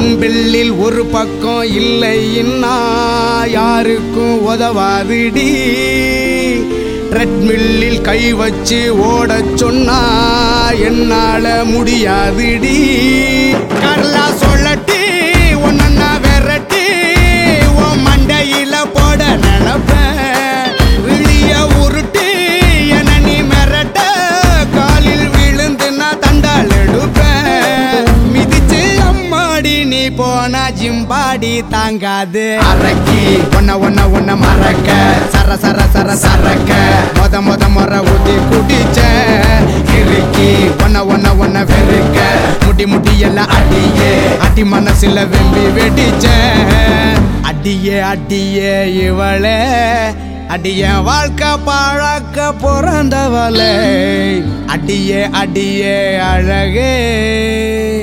டம்பிள்ளில் ஒரு பக்கம் இல்லைன்னா யாருக்கும் உதவாதுடி ட்ரெட்மில்லில் கை வச்சு ஓடச் சொன்னா என்னால முடியாதுடி கரலா சொல்லட்டி ஒன்னா விரட்டி உன் மண்டையில போட நினைப்பேன் விழிய உருட்டி என நீ மிரட்ட காலில் விழுந்து நான் தண்டால் எடுப்பேன் மிதிச்சு அம்மாடி நீ போனா ஜிம்பாடி தாங்காது அரக்கி ஒன்ன ஒன்ன ஒன்ன மறக்க சர சர சர சரக்க மொத மொத முறை ஊத்தி குடிச்ச இறுக்கி ஒன்ன ஒன்ன ஒன்ன வெறுக்க முடி முடி எல்லாம் அடியே அடி மனசுல வெம்பி வெடிச்ச அடியே அடியே இவளே அடிய வாழ்க்கை பழக்க பிறந்தவளே அடியே அடியே அழகே